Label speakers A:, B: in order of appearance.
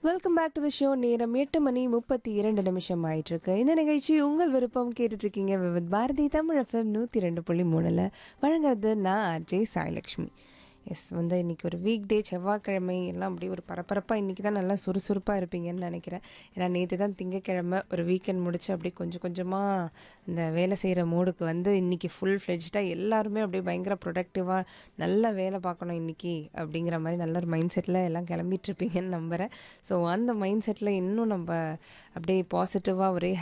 A: welcome back to the show நேரம் எட்டு மணி முப்பத்தி இரண்டு நிமிஷம் ஆயிட்டு இருக்கு இந்த நிகழ்ச்சி உங்கள் விருப்பம் கேட்டுட்டு இருக்கீங்க வித் பாரதி தமிழ் எஃப்எம் நூற்றி ரெண்டு புள்ளி மூணில் வழங்குறது நான் ஆர்ஜே சாய்லக்ஷ்மி எஸ் வந்து இன்னைக்கு ஒரு வீக் டே செவ்வாய்க்கிழமை எல்லாம் அப்படியே ஒரு பரபரப்பாக இன்றைக்கி தான் நல்லா சுறுசுறுப்பாக இருப்பீங்கன்னு நினைக்கிறேன் ஏன்னா நேற்று தான் திங்கக்கிழமை ஒரு வீக்கெண்ட் முடிச்சு அப்படியே கொஞ்சம் கொஞ்சமாக இந்த வேலை செய்கிற மூடுக்கு வந்து இன்றைக்கி ஃபுல் ஃப்ளெஜ்டாக எல்லாருமே அப்படியே பயங்கர ப்ரொடக்டிவாக நல்ல வேலை பார்க்கணும் இன்றைக்கி அப்படிங்கிற மாதிரி நல்ல ஒரு மைண்ட் செட்டில் எல்லாம் கிளம்பிட்டு இருப்பீங்கன்னு நம்புகிறேன் ஸோ அந்த மைண்ட் செட்டில் இன்னும் நம்ம அப்படியே பாசிட்டிவாக ஒரே